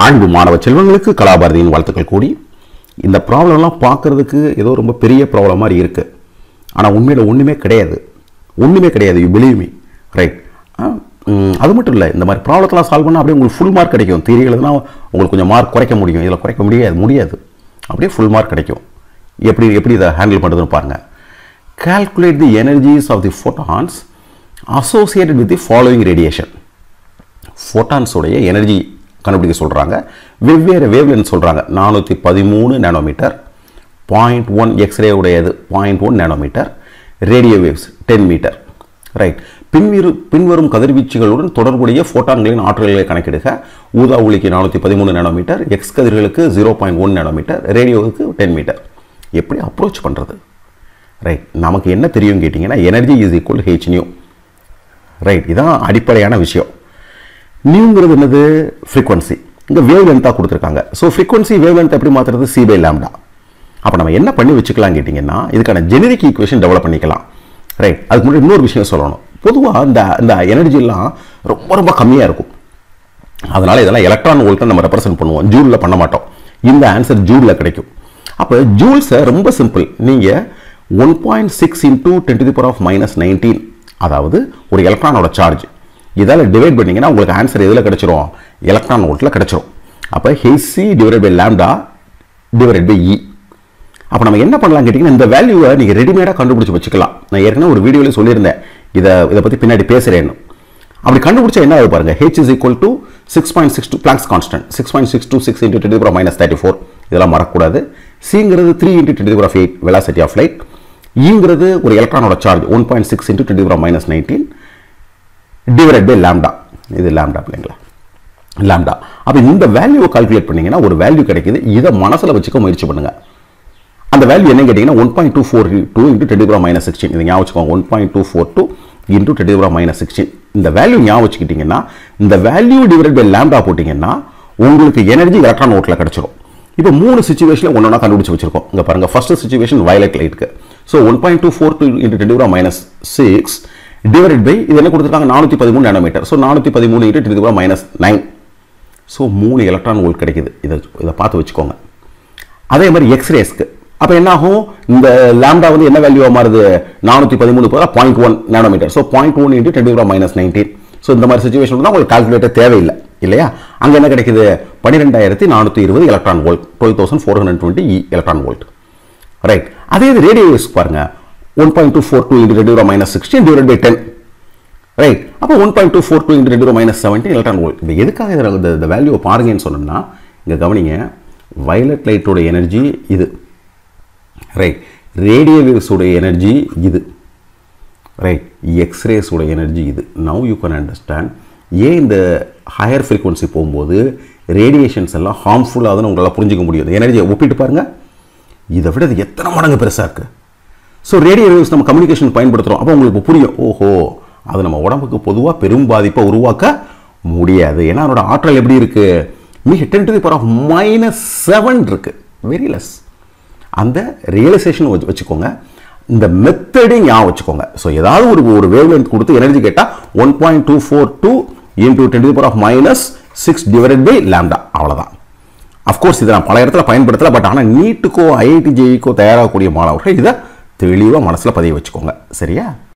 அன்பு மாணவ செல்வங்களுக்கு கலாபாரதியின் வாழ்த்துக்கள் கூடி இந்த ப்ராப்ளம்லாம் பார்க்கறதுக்கு ஏதோ ரொம்ப பெரிய ப்ராப்ளம் மாதிரி இருக்குது ஆனால் உண்மையில் ஒன்றுமே கிடையாது ஒன்றுமே கிடையாது யூ பிலீவ் மீ ரைட் அது மட்டும் இல்லை இந்த மாதிரி ப்ராப்ளத்தெல்லாம் சால்வ் பண்ணால் அப்படியே உங்களுக்கு ஃபுல் மார்க் கிடைக்கும் தியரிகளுதுனா உங்களுக்கு கொஞ்சம் மார்க் குறைக்க முடியும் இதில் குறைக்க முடியாது முடியாது அப்படியே ஃபுல் மார்க் கிடைக்கும் எப்படி எப்படி இதை ஹேண்டில் பண்ணுறதுன்னு பாருங்கள் calculate the energies of the photons associated with the following radiation ஃபோட்டான்ஸோடைய எனர்ஜி கண்டுபிடிக்க சொல்கிறாங்க வெவ்வேறு வேவ்லென்த் சொல்கிறாங்க நானூற்றி பதிமூணு நேனோமீட்டர் பாயிண்ட் ஒன் எக்ஸ்ரே உடையது point one nanometre radio waves ten metre right பின்வரு பின்வரும் கதிர்வீச்சுகளுடன் தொடர்புடைய ஃபோட்டான்களின் ஆற்றல்களை கணக்கிடுக ஊதா ஒளிக்கு நானூற்றி பதிமூணு நேனோமீட்டர் எக்ஸ் கதிர்களுக்கு ஜீரோ பாயிண்ட் ஒன் நேனோமீட்டர் ரேடியோவுக்கு டென் மீட்டர் எப்படி அப்ரோச் பண்ணுறது ரைட் நமக்கு என்ன தெரியும் கேட்டிங்கன்னா energy is equal H nu right இதான் அடிப்படையான விஷயம் நியூங்கிறது என்னது ஃப்ரீக்வன்சி இங்கே வேவ் லென்த்தாக கொடுத்துருக்காங்க ஸோ ஃப்ரீக்வன்சி வேவ் லென்த் எப்படி மாற்றுறது சி பை லேம்டா அப்போ நம்ம என்ன பண்ணி வச்சுக்கலாம் கேட்டிங்கன்னா இதுக்கான ஜெனரிக் ஈக்குவேஷன் டெவலப் பண்ணிக்கலாம் ரைட் அதுக்கு முன்னாடி இன்னொரு விஷயம் சொல்லணும் பொதுவாக இந்த இந்த எனர்ஜிலாம் ரொம்ப ரொம்ப கம்மியாக இருக்கும் அதனால் இதெல்லாம் எலக்ட்ரான் வோல்ட்டை நம்ம ரெப்ரசென்ட் பண்ணுவோம் ஜூலில் பண்ண மாட்டோம் இந்த ஆன்சர் ஜூலில் கிடைக்கும் அப்போ ஜூல்ஸை ரொம்ப சிம்பிள் நீங்கள் one point six into ten to power of minus nineteen அதாவது ஒரு எலக்ட்ரானோட சார்ஜ் இதால் டிவைட் பண்ணிங்கன்னா உங்களுக்கு ஆன்சர் எதில் கிடைச்சிரும் எலக்ட்ரான் வோல்ட்டில் கிடைச்சிரும் அப்போ H C divide by lambda divide by E அப்போ நம்ம என்ன பண்ணலாம் கேட்டிங்கன்னா இந்த வேல்யூவை நீங்கள் ரெடிமேடாக கண்டுபிடிச்சி வச்சுக்கலாம் நான் ஏற்கனவே ஒரு வீடியோவில் சொல்லியிருந்தேன் இதை இதை பற்றி பின்னாடி பேசுகிறேன்னு அப்படி கண்டுபிடிச்சா என்ன ஆகுது பாருங்க H is equal to six point six two Planck's constant six point six two six into ten minus thirty four இதெல்லாம் மறக்கக்கூடாது சிங்கிறது three into ten of eight velocity of light ஈங்கிறது ஒரு எலக்ட்ரானோட charge one point six into ten minus nineteen divide by lambda இது lambda இல்லைங்களா lambda அப்போ இந்த வேல்யூவை கால்குலேட் பண்ணீங்கன்னா ஒரு வேல்யூ கிடைக்குது இதை மனசில் வச்சுக்க முயற்சி பண்ணுங்க அந்த வேல்யூ என்ன கேட்டிங்கன்னா one point two four two into ten minus sixteen இது ஞாபகம் வச்சுக்கோங்க one point two four two into ten minus sixteen இந்த வேல்யூ ஞாபகம் வச்சுக்கிட்டிங்கன்னா இந்த வேல்யூ டிவைட் பை லேம்டா போட்டிங்கன்னா உங்களுக்கு எனர்ஜி எலக்ட்ரான் ஓட்டில் கிடச்சிரும் இப்போ மூணு சுச்சுவேஷனில் ஒன்று ஒன்றா கண்டுபிடிச்சு வச்சிருக்கோம் இங்கே பாருங்கள் ஃபர்ஸ்ட் சுச்சுவேஷன் வயலட் லைட்டுக்கு so one point two four two into ten minus six divide by இது என்ன கொடுத்துருக்காங்க நானூற்றி பதிமூணு நேனோமீட்டர் ஸோ நானூற்றி பதிமூணு into ten minus nine so மூணு எலக்ட்ரான் வோல்ட் கிடைக்குது இதை இதை பார்த்து வச்சுக்கோங்க அதே மாதிரி எக்ஸ்ரேஸ்க்கு அப்போ என்ன ஆகும் இந்த லேம்டா வந்து என்ன வேல்யூவாக மாறுது நானூற்றி பதிமூணு போதா point one nanometre so point one into ten minus nineteen so இந்த மாதிரி சுச்சுவேஷன் தான் உங்களுக்கு கால்குலேட்டர் தேவையில்லை இல்லையா அங்கே என்ன கிடைக்குது பன்னிரெண்டாயிரத்தி நானூற்றி இருபது electron volt twelve thousand four hundred twenty E electron volt right அதே இது ரேடியோஸ் பாருங்க one point two four two into ten minus sixteen divide by ten right அப்போ one point two four two into ரெண்டு minus seventeen electron volt இது எதுக்காக இதில் இந்த இந்த வேல்யூவை பாருங்கன்னு சொன்னோம்னா இங்கே கவனிங்க வயலட் லைட்டோட எனர்ஜி இது ரைட் ரேடியோ வேவ்ஸோட எனர்ஜி இது ரைட் எக்ஸ்ரேஸோட எனர்ஜி இது நவ் யூ கேன் அண்டர்ஸ்டாண்ட் ஏன் இந்த ஹையர் ஃப்ரீக்வன்சி போகும்போது ரேடியேஷன்ஸ் எல்லாம் ஹார்ம்ஃபுல்லாகுதுன்னு உங்களால் புரிஞ்சிக்க முடியும் இந்த எனர்ஜியை ஒப்பிட்டு பாருங்கள் இதை விட இது எத்தனை மடங்கு பெருசாக இருக்குது ஸோ ரேடியோ வேவ்ஸ் நம்ம கம்யூனிகேஷன் பயன்படுத்துகிறோம் அப்போ உங்களுக்கு புரியும் ஓஹோ அது நம்ம உடம்புக்கு பொதுவாக பெரும் பாதிப்பை உருவாக்க முடியாது ஏன்னா அதனோட ஆற்றல் எப்படி இருக்குது மிக ten to the power of minus seven இருக்குது வெரி லெஸ் அந்த ரியலைசேஷன் வச்சு வச்சுக்கோங்க இந்த மெத்தடையும் ஞாபகம் வச்சுக்கோங்க ஸோ ஏதாவது ஒரு ஒரு வேவ் லென்த் கொடுத்து எனர்ஜி கேட்டால் one point two four two into ten to power of minus six divided by lambda அவ்வளோதான் அஃப்கோர்ஸ் இதை நான் பல இடத்துல பயன்படுத்தலை பட் ஆனால் நீட்டுக்கோ ஐஐடி ஜேஇக்கோ தயாராகக்கூடிய மாணவர்கள் இதை தெளிவாக மனசில் பதிய வச்சுக்கோங்க சரியா